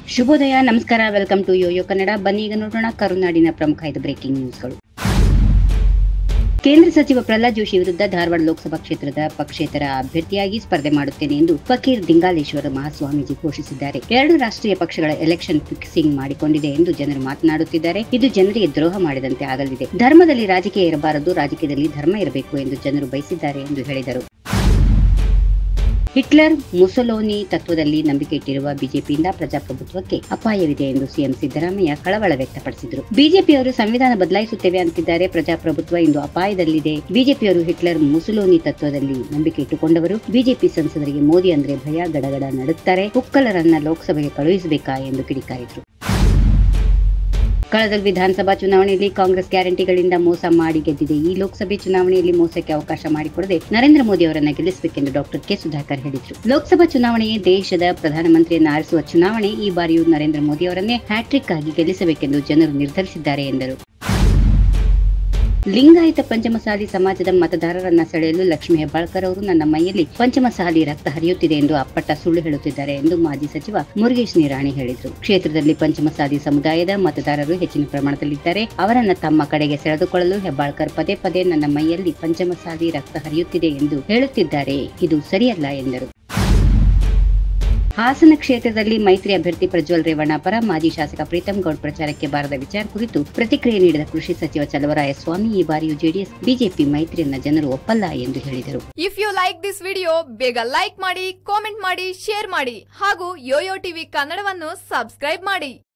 ಶುಭೋದಯ ನಮಸ್ಕಾರ welcome to Yoyo Kannada ಬನ್ನಿ ಈಗ ನೋಡೋಣ ಕರುನಾಡಿನ ಪ್ರಮುಖ ಐದು ಬ್ರೇಕಿಂಗ್ ನ್ಯೂಸ್ಗಳು ಕೇಂದ್ರ ಸಚಿವ ಪ್ರಹ್ಲಾದ್ ಜೋಶಿ ವಿರುದ್ಧ ಧಾರವಾಡ ಲೋಕಸಭಾ ಕ್ಷೇತ್ರದ ಪಕ್ಷೇತರ ಅಭ್ಯರ್ಥಿಯಾಗಿ ಸ್ಪರ್ಧೆ ಮಾಡುತ್ತೇನೆ ಎಂದು ಫಕೀರ್ ದಿಂಗಾಲೇಶ್ವರ ಮಹಾಸ್ವಾಮೀಜಿ ಘೋಷಿಸಿದ್ದಾರೆ ಎರಡು ರಾಷ್ಟ್ರೀಯ ಪಕ್ಷಗಳ ಎಲೆಕ್ಷನ್ ಫಿಕ್ಸಿಂಗ್ ಮಾಡಿಕೊಂಡಿದೆ ಎಂದು ಜನರು ಮಾತನಾಡುತ್ತಿದ್ದಾರೆ ಇದು ಜನರಿಗೆ ದ್ರೋಹ ಮಾಡಿದಂತೆ ಆಗಲಿದೆ ಧರ್ಮದಲ್ಲಿ ರಾಜಕೀಯ ಇರಬಾರದು ರಾಜಕೀಯದಲ್ಲಿ ಧರ್ಮ ಇರಬೇಕು ಎಂದು ಜನರು ಬಯಸಿದ್ದಾರೆ ಎಂದು ಹೇಳಿದರು ಹಿಟ್ಲರ್ ಮುಸೊಲೋನಿ ತತ್ವದಲ್ಲಿ ನಂಬಿಕೆ ಇಟ್ಟಿರುವ ಬಿಜೆಪಿಯಿಂದ ಪ್ರಜಾಪ್ರಭುತ್ವಕ್ಕೆ ಅಪಾಯವಿದೆ ಎಂದು ಸಿಎಂ ಸಿದ್ದರಾಮಯ್ಯ ಕಳವಳ ವ್ಯಕ್ತಪಡಿಸಿದರು ಬಿಜೆಪಿಯವರು ಸಂವಿಧಾನ ಬದಲಾಯಿಸುತ್ತೇವೆ ಅಂತಿದ್ದಾರೆ ಪ್ರಜಾಪ್ರಭುತ್ವ ಇಂದು ಅಪಾಯದಲ್ಲಿದೆ ಬಿಜೆಪಿಯವರು ಹಿಟ್ಲರ್ ಮುಸೊಲೋನಿ ತತ್ವದಲ್ಲಿ ನಂಬಿಕೆ ಇಟ್ಟುಕೊಂಡವರು ಬಿಜೆಪಿ ಸಂಸದರಿಗೆ ಮೋದಿ ಅಂದ್ರೆ ಭಯ ಗಡಗಡ ನಡುತ್ತಾರೆ ಕುಕ್ಕಲರನ್ನ ಲೋಕಸಭೆಗೆ ಕಳುಹಿಸಬೇಕಾ ಎಂದು ಕಿಡಿಕಾರಿದರು ಕಳೆದ ವಿಧಾನಸಭಾ ಚುನಾವಣೆಯಲ್ಲಿ ಕಾಂಗ್ರೆಸ್ ಗ್ಯಾರಂಟಿಗಳಿಂದ ಮೋಸ ಮಾಡಿ ಗೆದ್ದಿದೆ ಈ ಲೋಕಸಭೆ ಚುನಾವಣೆಯಲ್ಲಿ ಮೋಸಕ್ಕೆ ಅವಕಾಶ ಮಾಡಿಕೊಡದೆ ನರೇಂದ್ರ ಮೋದಿ ಅವರನ್ನ ಗೆಲ್ಲಿಸಬೇಕೆಂದು ಡಾಕ್ಟರ್ ಕೆ ಸುಧಾಕರ್ ಹೇಳಿದರು ಲೋಕಸಭಾ ಚುನಾವಣೆಯೇ ದೇಶದ ಪ್ರಧಾನಮಂತ್ರಿಯನ್ನ ಆರಿಸುವ ಚುನಾವಣೆ ಈ ಬಾರಿಯೂ ನರೇಂದ್ರ ಮೋದಿ ಅವರನ್ನೇ ಹ್ಯಾಟ್ರಿಕ್ ಆಗಿ ಗೆಲ್ಲಿಸಬೇಕೆಂದು ಜನರು ನಿರ್ಧರಿಸಿದ್ದಾರೆ ಎಂದರು ಲಿಂಗಾಯತ ಪಂಚಮಸಾಲಿ ಸಮಾಜದ ಮತದಾರರನ್ನ ಸೆಳೆಯಲು ಲಕ್ಷ್ಮೀ ಹೆಬ್ಬಾಳ್ಕರ್ ಅವರು ನನ್ನ ಮೈಯಲ್ಲಿ ಪಂಚಮಸಾಲಿ ರಕ್ತ ಹರಿಯುತ್ತಿದೆ ಎಂದು ಅಪ್ಪಟ್ಟ ಸುಳ್ಳು ಹೇಳುತ್ತಿದ್ದಾರೆ ಎಂದು ಮಾಜಿ ಸಚಿವ ಮುರುಗೇಶ್ ನಿರಾಣಿ ಹೇಳಿದರು ಕ್ಷೇತ್ರದಲ್ಲಿ ಪಂಚಮಸಾಲಿ ಸಮುದಾಯದ ಮತದಾರರು ಹೆಚ್ಚಿನ ಪ್ರಮಾಣದಲ್ಲಿದ್ದಾರೆ ಅವರನ್ನ ತಮ್ಮ ಕಡೆಗೆ ಸೆಳೆದುಕೊಳ್ಳಲು ಹೆಬ್ಬಾಳ್ಕರ್ ಪದೇ ಪದೇ ನನ್ನ ಮೈಯಲ್ಲಿ ಪಂಚಮಸಾಲಿ ರಕ್ತ ಹರಿಯುತ್ತಿದೆ ಎಂದು ಹೇಳುತ್ತಿದ್ದಾರೆ ಇದು ಸರಿಯಲ್ಲ ಎಂದರು ಹಾಸನ ಕ್ಷೇತ್ರದಲ್ಲಿ ಮೈತ್ರಿ ಅಭ್ಯರ್ಥಿ ಪ್ರಜ್ವಲ್ ರೇವಣ್ಣ ಪರ ಮಾಜಿ ಶಾಸಕ ಪ್ರೀತಂ ಗೌಡ್ ಪ್ರಚಾರಕ್ಕೆ ಬಾರದ ವಿಚಾರ ಕುರಿತು ಪ್ರತಿಕ್ರಿಯೆ ನೀಡಿದ ಕೃಷಿ ಸಚಿವ ಚಲವರಾಯ ಸ್ವಾಮಿ ಈ ಬಾರಿಯೂ ಜೆಡಿಎಸ್ ಬಿಜೆಪಿ ಮೈತ್ರಿಯನ್ನ ಜನರು ಒಪ್ಪಲ್ಲ ಎಂದು ಹೇಳಿದರು if you like this video ಬೇಗ ಲೈಕ್ ಮಾಡಿ ಕಾಮೆಂಟ್ ಮಾಡಿ ಶೇರ್ ಮಾಡಿ ಹಾಗೂ ಯೋಯೋ ಟಿವಿ ಕನ್ನಡವನ್ನು ಸಬ್ಸ್ಕ್ರೈಬ್ ಮಾಡಿ